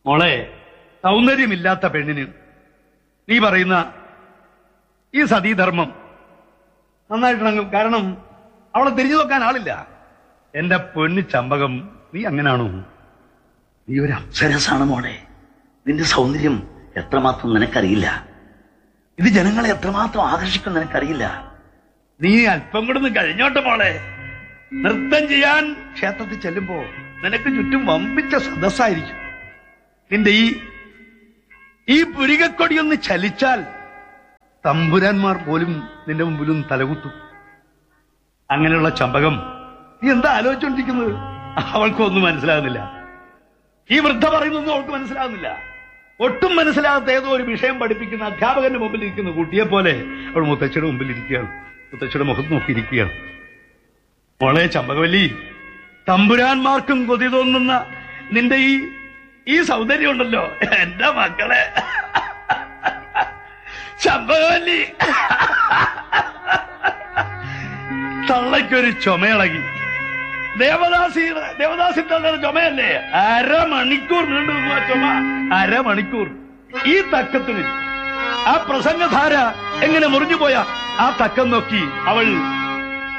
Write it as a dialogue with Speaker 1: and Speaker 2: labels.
Speaker 1: മോളെ സൗന്ദര്യമില്ലാത്ത പെണ്ണിന് നീ പറയുന്ന ഈ സതീധർമ്മം നന്നായിട്ടുണ്ടെങ്കിൽ കാരണം അവളെ തിരിഞ്ഞു നോക്കാൻ ആളില്ല എന്റെ പെണ്ണ് ചമ്പകം നീ അങ്ങനാണോ
Speaker 2: നീ ഒരു അപ്സരസാണ് മോളെ നിന്റെ സൗന്ദര്യം എത്രമാത്രം നിനക്കറിയില്ല ഇത് ജനങ്ങളെ എത്രമാത്രം ആകർഷിക്കും നിനക്കറിയില്ല
Speaker 1: നീ അല്പം കൂടെ ഒന്ന് കഴിഞ്ഞോട്ടെ മോളെ നൃത്തം ചെയ്യാൻ ക്ഷേത്രത്തിൽ ചെല്ലുമ്പോ നിനക്ക് ചുറ്റും വമ്പിച്ച സദസ്സായിരിക്കും നിന്റെ ഈ ഈ പുരികക്കൊടി ഒന്ന് ചലിച്ചാൽ തമ്പുരാന്മാർ പോലും നിന്റെ മുമ്പിലും തലകുത്തും അങ്ങനെയുള്ള ചമ്പകം നീ എന്താ ആലോചിച്ചോണ്ടിരിക്കുന്നത് അവൾക്കൊന്നും മനസ്സിലാകുന്നില്ല ഈ വൃദ്ധ പറയുന്നൊന്നും അവൾക്ക് മനസ്സിലാകുന്നില്ല ഒട്ടും മനസ്സിലാകാത്ത ഏതോ ഒരു വിഷയം പഠിപ്പിക്കുന്ന അധ്യാപകന്റെ മുമ്പിൽ ഇരിക്കുന്ന കുട്ടിയെ പോലെ അവൾ മുത്തച്ഛയുടെ മുമ്പിൽ ഇരിക്കുകയാണ് മുത്തച്ഛയുടെ മുഖത്ത് നോക്കിയിരിക്കുകയാണ് മോളെ ചമ്പകവല്ലി തമ്പുരാന്മാർക്കും കൊതി തോന്നുന്ന നിന്റെ ഈ ഈ സൗന്ദര്യം ഉണ്ടല്ലോ എന്റെ മക്കളെ ചമ്പകവല്ലി തള്ളയ്ക്കൊരു ചുമയിളകി ദേവദാസിയുടെ ദേവദാസി തള്ളയുടെ ചുമയല്ലേ അരമണിക്കൂർ നീണ്ടു നിന്നു ആ ചുമ അരമണിക്കൂർ ഈ തക്കത്തിന് ആ പ്രസംഗധാര എങ്ങനെ മുറിഞ്ഞുപോയ ആ തക്കം നോക്കി അവൾ